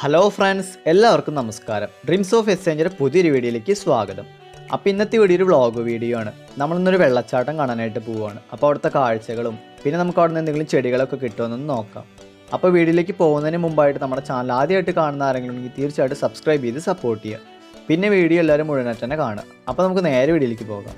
hello friends എല്ലാവർക്കും നമസ്കാരം dreams of എക്സ്ചേഞ്ചിൻ്റെ പുതിയൊരു വീഡിയോയിലേക്ക് സ്വാഗതം അപ്പോൾ ഇന്നത്തെ വീഡിയോ ഒരു വ്ളോഗ് വീഡിയോ ആണ് നമ്മളിന്നൊരു വെള്ളച്ചാട്ടം കാണാനായിട്ട് പോവുകയാണ് അപ്പോൾ അവിടുത്തെ കാഴ്ചകളും പിന്നെ നമുക്ക് അവിടെ നിന്ന് എന്തെങ്കിലും ചെടികളൊക്കെ കിട്ടുമെന്നൊന്ന് നോക്കാം അപ്പോൾ വീഡിയോയിലേക്ക് പോകുന്നതിന് മുമ്പായിട്ട് നമ്മുടെ ചാനൽ ആദ്യമായിട്ട് കാണുന്ന ആരെങ്കിലും ഉണ്ടെങ്കിൽ തീർച്ചയായിട്ടും സബ്സ്ക്രൈബ് ചെയ്ത് സപ്പോർട്ട് ചെയ്യുക പിന്നെ വീഡിയോ എല്ലാവരും മുഴുവനായിട്ട് തന്നെ കാണുക അപ്പോൾ നമുക്ക് നേരെ വീഡിയോയിലേക്ക് പോകാം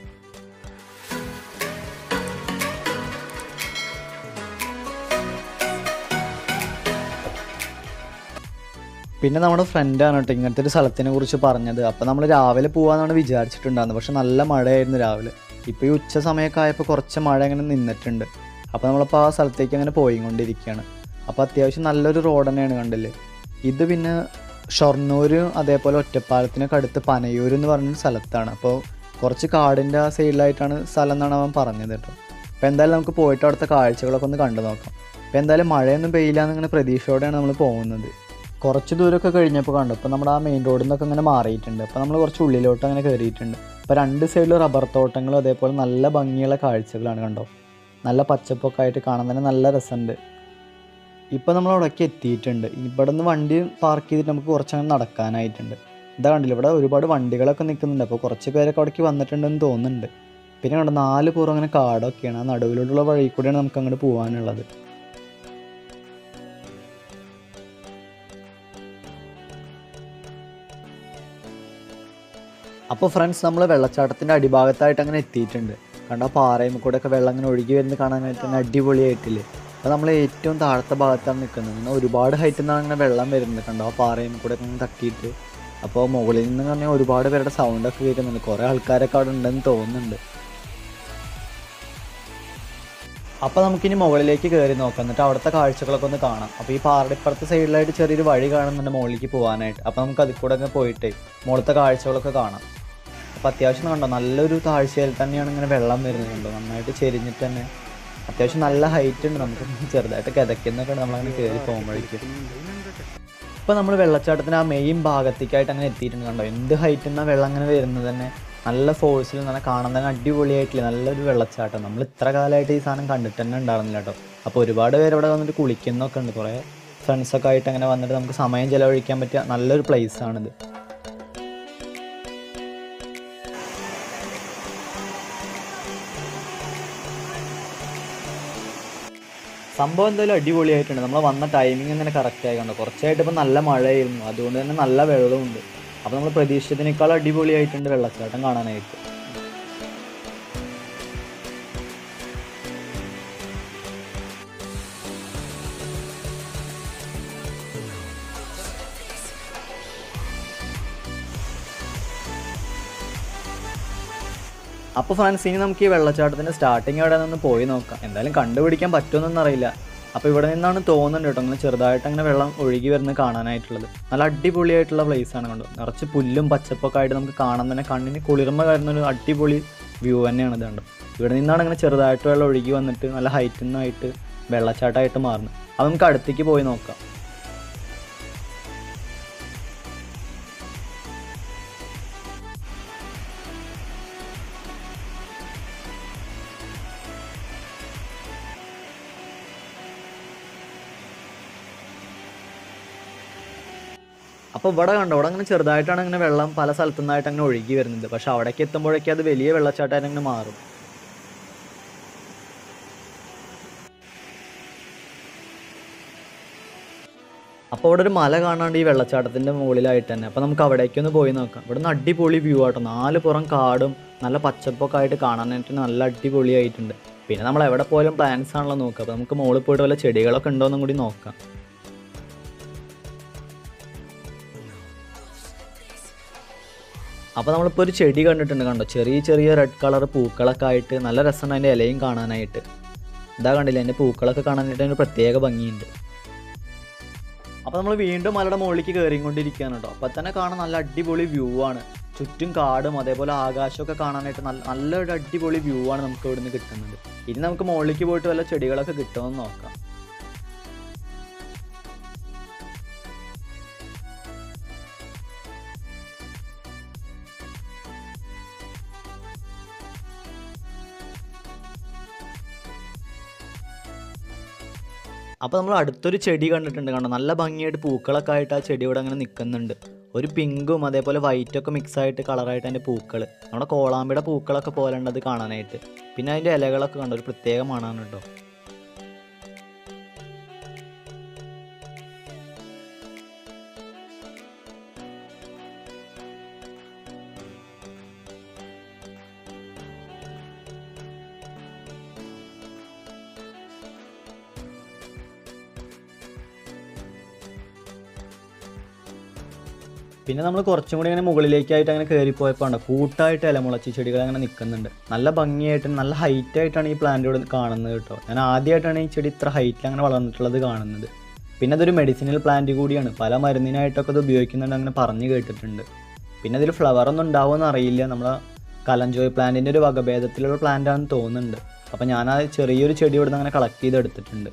പിന്നെ നമ്മുടെ ഫ്രണ്ടാണ് കേട്ടോ ഇങ്ങനത്തെ ഒരു സ്ഥലത്തിനെ കുറിച്ച് പറഞ്ഞത് അപ്പോൾ നമ്മൾ രാവിലെ പോകാമെന്നാണ് വിചാരിച്ചിട്ടുണ്ടായിരുന്നത് പക്ഷെ നല്ല മഴയായിരുന്നു രാവിലെ ഇപ്പോൾ ഈ ഉച്ച സമയമൊക്കെ ആയപ്പോൾ കുറച്ച് മഴ അങ്ങനെ നിന്നിട്ടുണ്ട് അപ്പോൾ നമ്മളിപ്പോൾ ആ സ്ഥലത്തേക്ക് അങ്ങനെ പോയിക്കൊണ്ടിരിക്കുകയാണ് അപ്പോൾ അത്യാവശ്യം നല്ലൊരു റോഡ് തന്നെയാണ് കണ്ടില്ലേ ഇത് പിന്നെ ഷൊർണൂർ അതേപോലെ ഒറ്റപ്പാലത്തിനൊക്കെ അടുത്ത് പനയൂർ എന്ന് പറഞ്ഞൊരു സ്ഥലത്താണ് അപ്പോൾ കുറച്ച് കാടിൻ്റെ ആ സൈഡിലായിട്ടാണ് സ്ഥലം എന്നാണ് അവൻ പറഞ്ഞത് കേട്ടോ അപ്പോൾ എന്തായാലും നമുക്ക് പോയിട്ട് അവിടുത്തെ കാഴ്ചകളൊക്കെ ഒന്ന് കണ്ടു നോക്കാം അപ്പോൾ എന്തായാലും മഴയൊന്നും പെയ്യില്ലാന്ന് ഇങ്ങനെ പ്രതീക്ഷയോടെയാണ് നമ്മൾ പോകുന്നത് കുറച്ച് ദൂരമൊക്കെ കഴിഞ്ഞപ്പോൾ കണ്ടു അപ്പോൾ നമ്മുടെ ആ മെയിൻ റോഡിൽ നിന്നൊക്കെ ഇങ്ങനെ മാറിയിട്ടുണ്ട് അപ്പോൾ നമ്മൾ കുറച്ച് ഉള്ളിലോട്ട് അങ്ങനെ കയറിയിട്ടുണ്ട് അപ്പോൾ രണ്ട് സൈഡിൽ റബ്ബർ തോട്ടങ്ങളും അതേപോലെ നല്ല ഭംഗിയുള്ള കാഴ്ചകളാണ് കണ്ടോ നല്ല പച്ചപ്പൊക്കെ ആയിട്ട് കാണാൻ തന്നെ നല്ല രസമുണ്ട് ഇപ്പോൾ നമ്മൾ അവിടേക്ക് എത്തിയിട്ടുണ്ട് ഇവിടെ നിന്ന് വണ്ടി പാർക്ക് ചെയ്തിട്ട് നമുക്ക് കുറച്ചങ്ങനെ നടക്കാനായിട്ടുണ്ട് ഇതാ കണ്ടില്ല ഇവിടെ ഒരുപാട് വണ്ടികളൊക്കെ നിൽക്കുന്നുണ്ട് അപ്പോൾ കുറച്ച് പേരൊക്കെ അവിടേക്ക് വന്നിട്ടുണ്ടെന്ന് തോന്നുന്നുണ്ട് പിന്നെ കണ്ടോ നാല് പുറം അങ്ങനെ കാടൊക്കെയാണ് ആ നടുവിലോട്ടുള്ള വഴി കൂടെയാണ് നമുക്ക് അങ്ങോട്ട് പോകാനുള്ളത് അപ്പോൾ ഫ്രണ്ട്സ് നമ്മൾ വെള്ളച്ചാട്ടത്തിൻ്റെ അടിഭാഗത്തായിട്ട് അങ്ങനെ എത്തിയിട്ടുണ്ട് കണ്ട ആ പാറയും കൂടെ ഒക്കെ വെള്ളം അങ്ങനെ ഒഴുകി വരുന്നത് കാണാനായിട്ട് തന്നെ അടിപൊളിയായിട്ടില്ലേ അപ്പോൾ നമ്മൾ ഏറ്റവും താഴത്തെ ഭാഗത്താണ് നിൽക്കുന്നത് ഇങ്ങനെ ഒരുപാട് ഹൈറ്റിൽ നിന്നാണ് അങ്ങനെ വെള്ളം വരുന്നത് കണ്ടോ ആ പാറയും കൂടെ ഒക്കെ ഇങ്ങനെ തട്ടിയിട്ട് അപ്പോൾ മുകളിൽ നിന്ന് പറഞ്ഞാൽ ഒരുപാട് പേരുടെ സൗണ്ടൊക്കെ കേൾക്കുന്നുണ്ട് കുറേ ആൾക്കാരൊക്കെ അവിടെ ഉണ്ടെന്ന് തോന്നുന്നുണ്ട് അപ്പോൾ നമുക്കിനി മുകളിലേക്ക് കയറി നോക്കാം എന്നിട്ട് അവിടുത്തെ കാഴ്ചകളൊക്കെ ഒന്ന് കാണാം അപ്പോൾ ഈ പാറയുടെ ഇപ്പുറത്തെ സൈഡിലായിട്ട് ചെറിയൊരു വഴി കാണുന്നുണ്ട് മുകളിലേക്ക് പോകാനായിട്ട് അപ്പോൾ നമുക്ക് അതിൽ കൂടെ അങ്ങ് പോയിട്ട് മുകളിലത്തെ കാഴ്ചകളൊക്കെ കാണാം അപ്പോൾ അത്യാവശ്യം കണ്ടോ നല്ലൊരു താഴ്ചയിൽ തന്നെയാണ് ഇങ്ങനെ വെള്ളം വരുന്നത് കണ്ടോ നന്നായിട്ട് ചെരിഞ്ഞിട്ട് തന്നെ അത്യാവശ്യം നല്ല ഹൈറ്റ് ഉണ്ട് നമുക്ക് ചെറുതായിട്ട് കിതക്കുന്നൊക്കെ ഉണ്ട് നമ്മളങ്ങനെ കയറി പോകുമ്പോഴേക്കും ഇപ്പോൾ നമ്മൾ വെള്ളച്ചാട്ടത്തിന് ആ മെയിൻ ഭാഗത്തേക്കായിട്ട് അങ്ങനെ എത്തിയിട്ടുണ്ട് കണ്ടോ എന്ത് ഹൈറ്റിൽ നിന്നാണ് വെള്ളം അങ്ങനെ വരുന്നത് തന്നെ നല്ല ഫോഴ്സിൽ നല്ല കാണാൻ തന്നെ അടിപൊളിയായിട്ടില്ല നല്ലൊരു വെള്ളച്ചാട്ടം നമ്മൾ ഇത്ര കാലമായിട്ട് ഈ സാധനം കണ്ടിട്ട് തന്നെ ഉണ്ടായിരുന്നില്ല കേട്ടോ അപ്പോൾ ഒരുപാട് പേര് ഇവിടെ വന്നിട്ട് കുളിക്കുന്നൊക്കെ ഉണ്ട് കുറേ ഫ്രണ്ട്സൊക്കെ ആയിട്ട് അങ്ങനെ വന്നിട്ട് നമുക്ക് സമയം ചിലവഴിക്കാൻ പറ്റിയ നല്ലൊരു പ്ലേസ് ആണിത് സംഭവം എന്തായാലും അടിപൊളിയായിട്ടുണ്ട് നമ്മൾ വന്ന ടൈമിംഗ് തന്നെ കറക്റ്റ് ആയിക്കണ്ടോ കുറച്ചായിട്ട് ഇപ്പോൾ നല്ല മഴയായിരുന്നു അതുകൊണ്ട് തന്നെ നല്ല വെള്ളമുണ്ട് അപ്പോൾ നമ്മൾ പ്രതീക്ഷിച്ചതിനേക്കാൾ അടിപൊളിയായിട്ടുണ്ട് വെള്ളച്ചാട്ടം കാണാനായിട്ട് അപ്പോൾ ഫ്രണ്ട്സ് ഇനി നമുക്ക് ഈ വെള്ളച്ചാട്ടത്തിൻ്റെ സ്റ്റാർട്ടിങ് എവിടെ നിന്ന് പോയി നോക്കാം എന്തായാലും കണ്ടുപിടിക്കാൻ പറ്റുമെന്നൊന്നും അറിയില്ല അപ്പോൾ ഇവിടെ നിന്നാണ് തോന്നുന്നുണ്ട് കേട്ടോ അങ്ങനെ ചെറുതായിട്ട് അങ്ങനെ വെള്ളം ഒഴുകി വരുന്നത് കാണാനായിട്ടുള്ളത് നല്ല അടിപൊളിയായിട്ടുള്ള place ആണ് കണ്ടോ നിറച്ച് പുല്ലും പച്ചപ്പൊക്കെ ആയിട്ട് നമുക്ക് കാണാൻ തന്നെ കണ്ണിന് കുളിർമ വരുന്ന ഒരു അടിപൊളി വ്യൂ തന്നെയാണ് ഇത് കണ്ടോ ഇവിടെ നിന്നാണ് അങ്ങനെ ചെറുതായിട്ട് വെള്ളം ഒഴുകി വന്നിട്ട് നല്ല ഹൈറ്റിൽ നിന്നായിട്ട് വെള്ളച്ചാട്ടമായിട്ട് മാറുന്നത് അത് നമുക്ക് അടുത്തേക്ക് പോയി നോക്കാം അപ്പോൾ ഇവിടെ കണ്ടോ ഇവിടെ അങ്ങനെ ചെറുതായിട്ടാണ് അങ്ങനെ വെള്ളം പല സ്ഥലത്തു നിന്നായിട്ട് അങ്ങനെ ഒഴുകി വരുന്നത് പക്ഷെ അവിടേക്ക് എത്തുമ്പോഴേക്കും അത് വലിയ വെള്ളച്ചാട്ടമായിട്ട് അങ്ങനെ മാറും അപ്പോൾ ഇവിടെ ഒരു മല കാണാണ്ട് ഈ വെള്ളച്ചാട്ടത്തിൻ്റെ മുകളിലായിട്ട് തന്നെ അപ്പോൾ നമുക്ക് അവിടേക്കൊന്ന് പോയി നോക്കാം ഇവിടെ നിന്ന് അടിപൊളി വ്യൂ ആട്ടോ നാല് പുറം കാടും നല്ല പച്ചപ്പൊക്കെ ആയിട്ട് കാണാനായിട്ട് നല്ല അടിപൊളിയായിട്ടുണ്ട് പിന്നെ നമ്മൾ എവിടെ പോയാലും പ്ലാൻസ് ആണല്ലോ നോക്കുക അപ്പോൾ നമുക്ക് മുകളിൽ പോയിട്ട് വല്ല ചെടികളൊക്കെ ഉണ്ടോ എന്നും കൂടി നോക്കാം അപ്പോൾ നമ്മളിപ്പോൾ ഒരു ചെടി കണ്ടിട്ടുണ്ട് കണ്ടോ ചെറിയ ചെറിയ റെഡ് കളർ പൂക്കളൊക്കെ ആയിട്ട് നല്ല രസമാണ് അതിൻ്റെ ഇലയും കാണാനായിട്ട് ഇതാ കണ്ടില്ല അതിൻ്റെ പൂക്കളൊക്കെ കാണാനായിട്ട് അതിന് പ്രത്യേക ഭംഗിയുണ്ട് അപ്പോൾ നമ്മൾ വീണ്ടും മലയുടെ മുകളിലേക്ക് കയറിക്കൊണ്ടിരിക്കുകയാണ് കേട്ടോ അപ്പോൾ തന്നെ കാണാൻ നല്ല അടിപൊളി വ്യൂ ആണ് ചുറ്റും കാടും അതേപോലെ ആകാശമൊക്കെ കാണാനായിട്ട് നല്ല നല്ലൊരു അടിപൊളി വ്യൂ ആണ് നമുക്ക് ഇവിടുന്ന് കിട്ടുന്നത് ഇനി നമുക്ക് മുകളിലേക്ക് പോയിട്ട് വല്ല ചെടികളൊക്കെ കിട്ടുമെന്ന് നോക്കാം അപ്പോൾ നമ്മൾ അടുത്തൊരു ചെടി കണ്ടിട്ടുണ്ട് കണ്ടോ നല്ല ഭംഗിയായിട്ട് പൂക്കളൊക്കെ ആയിട്ട് ആ ചെടി ഇവിടെ അങ്ങനെ നിൽക്കുന്നുണ്ട് ഒരു പിങ്കും അതേപോലെ വൈറ്റും ഒക്കെ മിക്സ് ആയിട്ട് കളറായിട്ട് അതിൻ്റെ പൂക്കൾ നമ്മുടെ കോളാമ്പിയുടെ പൂക്കളൊക്കെ പോലെ ഉണ്ട് അത് കാണാനായിട്ട് പിന്നെ അതിൻ്റെ ഇലകളൊക്കെ കണ്ടോ ഒരു പ്രത്യേക മണമാണ് കേട്ടോ പിന്നെ നമ്മൾ കുറച്ചും കൂടി അങ്ങനെ മുകളിലേക്കായിട്ട് അങ്ങനെ കയറിപ്പോയപ്പോൾ ഉണ്ട് കൂട്ടായിട്ട് ഇലമുളച്ചി ചെടികൾ അങ്ങനെ നിൽക്കുന്നുണ്ട് നല്ല ഭംഗിയായിട്ട് നല്ല ഹൈറ്റ് ആയിട്ടാണ് ഈ പ്ലാന്റ് ഇവിടെ കാണുന്നത് കേട്ടോ ഞാൻ ആദ്യമായിട്ടാണ് ഈ ചെടി ഇത്ര ഹൈറ്റിൽ അങ്ങനെ വളർന്നിട്ടുള്ളത് കാണുന്നത് പിന്നെ അതൊരു മെഡിസിനൽ പ്ലാന്റ് കൂടിയാണ് പല മരുന്നിനായിട്ടൊക്കെ ഇത് ഉപയോഗിക്കുന്നുണ്ട് അങ്ങനെ പറഞ്ഞു കേട്ടിട്ടുണ്ട് പിന്നെ ഇതിൽ ഫ്ലവർ ഒന്നും ഉണ്ടാവുമെന്ന് അറിയില്ല നമ്മളെ കലഞ്ചോയ് പ്ലാന്റിൻ്റെ ഒരു വകഭേദത്തിലുള്ള പ്ലാന്റ് ആണെന്ന് തോന്നുന്നുണ്ട് അപ്പോൾ ഞാൻ ആ ചെറിയൊരു ചെടി ഇവിടുന്ന് അങ്ങനെ കളക്ട് ചെയ്ത് എടുത്തിട്ടുണ്ട്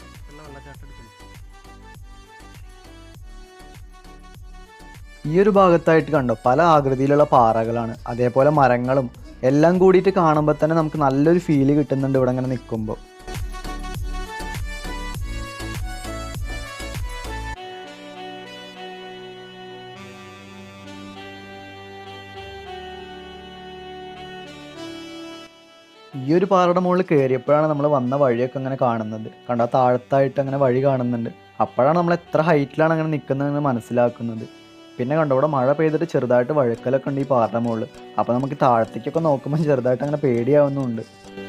ഈ ഒരു ഭാഗത്തായിട്ട് കണ്ടോ പല ആകൃതിയിലുള്ള പാറകളാണ് അതേപോലെ മരങ്ങളും എല്ലാം കൂടിയിട്ട് കാണുമ്പോൾ തന്നെ നമുക്ക് നല്ലൊരു ഫീല് കിട്ടുന്നുണ്ട് ഇവിടെ അങ്ങനെ നിൽക്കുമ്പോൾ ഈ ഒരു പാറയുടെ മുകളിൽ കയറിയപ്പോഴാണ് നമ്മൾ വന്ന വഴിയൊക്കെ അങ്ങനെ കാണുന്നത് കണ്ട താഴത്തായിട്ട് അങ്ങനെ വഴി കാണുന്നുണ്ട് അപ്പോഴാണ് നമ്മൾ എത്ര ഹൈറ്റിലാണ് അങ്ങനെ നിൽക്കുന്നതെന്ന് മനസ്സിലാക്കുന്നത് പിന്നെ കണ്ടോ ഇവിടെ മഴ പെയ്തിട്ട് ചെറുതായിട്ട് വഴുക്കലൊക്കെ ഉണ്ട് ഈ പാറയുടെ മുകളിൽ അപ്പോൾ നമുക്ക് താഴത്തേക്കൊക്കെ നോക്കുമ്പോൾ ചെറുതായിട്ട് അങ്ങനെ പേടിയാവുന്നുണ്ട്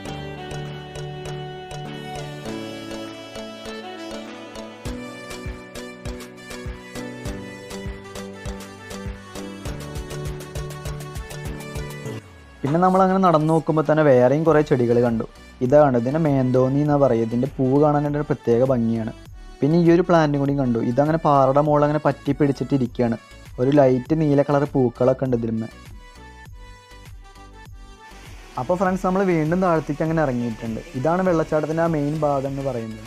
പിന്നെ നമ്മൾ അങ്ങനെ നടന്നു നോക്കുമ്പോൾ തന്നെ വേറെയും കുറേ ചെടികൾ കണ്ടു ഇതാണ് ഇതിനെ മേന്തോന്നി എന്നാ പറയുക ഇതിൻ്റെ പൂവ് കാണാനായിട്ട് ഒരു പ്രത്യേക ഭംഗിയാണ് പിന്നെ ഈ ഒരു പ്ലാന്റും കൂടി കണ്ടു ഇതങ്ങനെ പാറയുടെ മുകളിൽ അങ്ങനെ പറ്റി പിടിച്ചിട്ട് ഇരിക്കുകയാണ് ഒരു ലൈറ്റ് നീല കളർ പൂക്കളൊക്കെ ഉണ്ട് ഇതിന്മേ അപ്പോൾ ഫ്രണ്ട്സ് നമ്മൾ വീണ്ടും താഴത്തേക്ക് അങ്ങനെ ഇറങ്ങിയിട്ടുണ്ട് ഇതാണ് വെള്ളച്ചാട്ടത്തിൻ്റെ ആ മെയിൻ ഭാഗം എന്ന് പറയുന്നത്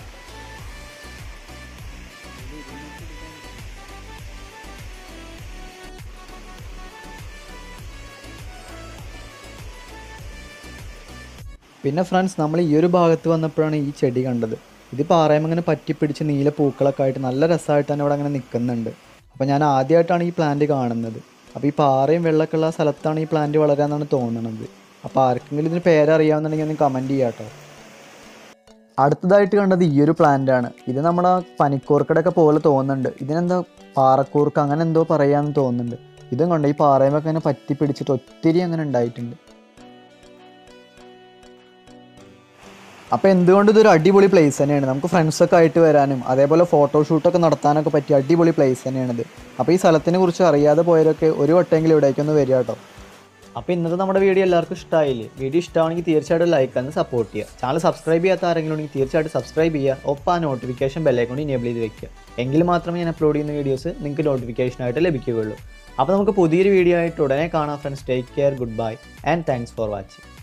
പിന്നെ ഫ്രണ്ട്സ് നമ്മൾ ഈ ഒരു ഭാഗത്ത് വന്നപ്പോഴാണ് ഈ ചെടി കണ്ടത് ഇത് പാറയും അങ്ങനെ പറ്റിപ്പിടിച്ച് നീല പൂക്കളൊക്കെ ആയിട്ട് നല്ല രസമായിട്ട് തന്നെ ഇവിടെ അങ്ങനെ നിൽക്കുന്നുണ്ട് അപ്പോൾ ഞാൻ ആദ്യമായിട്ടാണ് ഈ പ്ലാന്റ് കാണുന്നത് അപ്പോൾ ഈ പാറയും വെള്ളമൊക്കെ ഉള്ള സ്ഥലത്താണ് ഈ പ്ലാന്റ് വളരാന്നാണ് തോന്നുന്നത് അപ്പോൾ ആർക്കെങ്കിലും ഇതിന് പേരറിയാവുന്നുണ്ടെങ്കിൽ ഒന്ന് കമൻറ്റ് ചെയ്യാം കേട്ടോ അടുത്തതായിട്ട് കണ്ടത് ഈ ഒരു പ്ലാന്റ് ആണ് ഇത് നമ്മുടെ പനിക്കൂർക്കടൊക്കെ പോലെ തോന്നുന്നുണ്ട് ഇതിനെന്താ പാറക്കൂർക്ക അങ്ങനെ എന്തോ പറയാമെന്ന് തോന്നുന്നുണ്ട് ഇതും കണ്ടോ ഈ പാറയുമൊക്കെ അങ്ങനെ പറ്റി പിടിച്ചിട്ട് ഒത്തിരി അങ്ങനെ ഉണ്ടായിട്ടുണ്ട് അപ്പോൾ എന്തുകൊണ്ട് ഇതൊരു അടിപൊളി പ്ലേസ് തന്നെയാണ് നമുക്ക് ഫ്രണ്ട്സൊക്കെ ആയിട്ട് വരാനും അതേപോലെ ഫോട്ടോഷൂട്ടൊക്കെ നടത്താനൊക്കെ പറ്റിയ അടിപൊളി പ്ലേസ് തന്നെയാണിത് അപ്പോൾ ഈ സ്ഥലത്തിനെ കുറിച്ച് അറിയാതെ പോയവരൊക്കെ ഒരു വട്ടമെങ്കിലും ഇവിടേക്കൊന്ന് വരിക കേട്ടോ അപ്പോൾ ഇന്നത്തെ നമ്മുടെ വീഡിയോ എല്ലാവർക്കും ഇഷ്ടമായില്ലേ വീഡിയോ ഇഷ്ടമാണെങ്കിൽ തീർച്ചയായിട്ടും ലൈക്ക് എന്ന് സപ്പോർട്ട് ചെയ്യുക ചാനൽ സബ്സ്ക്രൈബ് ചെയ്യാത്ത ആരെങ്കിലും ഉണ്ടെങ്കിൽ തീർച്ചയായിട്ടും സബ്സ്ക്രൈബ് ചെയ്യുക ഒപ്പം ആ നോട്ടിഫിക്കേഷൻ ബെല്ലൈക്കൊണ്ട് ഇനേബിൾ ചെയ്ത് വെക്കുക എങ്കിൽ മാത്രമേ ഞാൻ അപ്ലോഡ് ചെയ്യുന്ന വീഡിയോസ് നിങ്ങൾക്ക് നോട്ടിഫിക്കേഷനായിട്ട് ലഭിക്കുകയുള്ളൂ അപ്പോൾ നമുക്ക് പുതിയൊരു വീഡിയോ ആയിട്ട് ഉടനെ കാണാം friends take care goodbye and thanks for watching